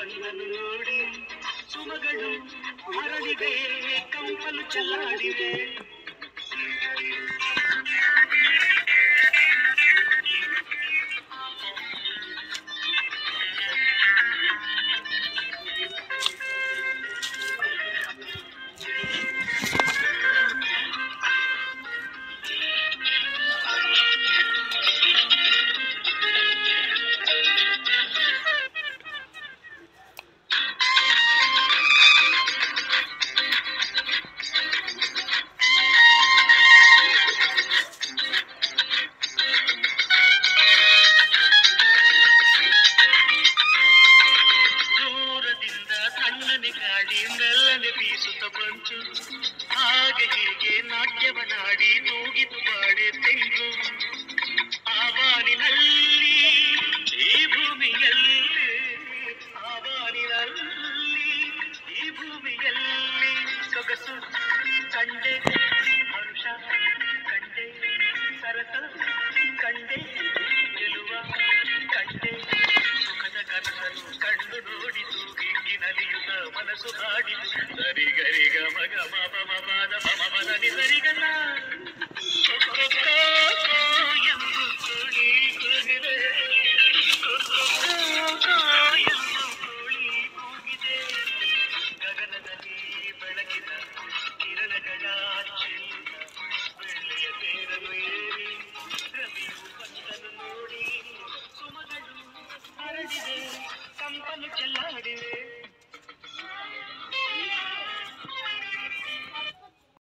ನನ್ನನ್ನು ನೋಡಿ ಸುಮಗಳು ಹರಡಿವೆ ಕಂಪಲು ಚೆಲ್ಲಾಡಿವೆ ದೂರದಿಂದ ತಣ್ಣನೆ ಗಾಳಿ ಮೆಲ್ಲನೆ ಬೀಸುತ್ತ ಬಂತು ಹಾಗೆ ಹೀಗೆ ನಾಟ್ಯವನಾಡಿ ತೂಗಿತು ಬಾಳೆ ತೆಂಗು ಆವಾನಿನಲ್ಲಿ ಈ ಭೂಮಿಯಲ್ಲಿ ಆವಾನಿನಲ್ಲಿ ಈ ಭೂಮಿಯಲ್ಲಿ ಸೊಗಸು ಕಂಡೆ ಹರುಷ ಕಂಡೆ ಸರಸ ಕಂಡೆ ಗೆಲುವ ಕಂಡೆ ಸುಖದ ಕನಸನ್ನು ಕಂಡು ನೋಡಿತು ಹಿಂಗಿ ನಲಿಯುತ್ತ ಮನಸ್ಸು ಹಾಡಿತು ಸರಿಗರಿಗ ಮಗ ಮಮ ಮಮದ ಮಮ ಮದ ನಿಸರಿಗಲ್ಲ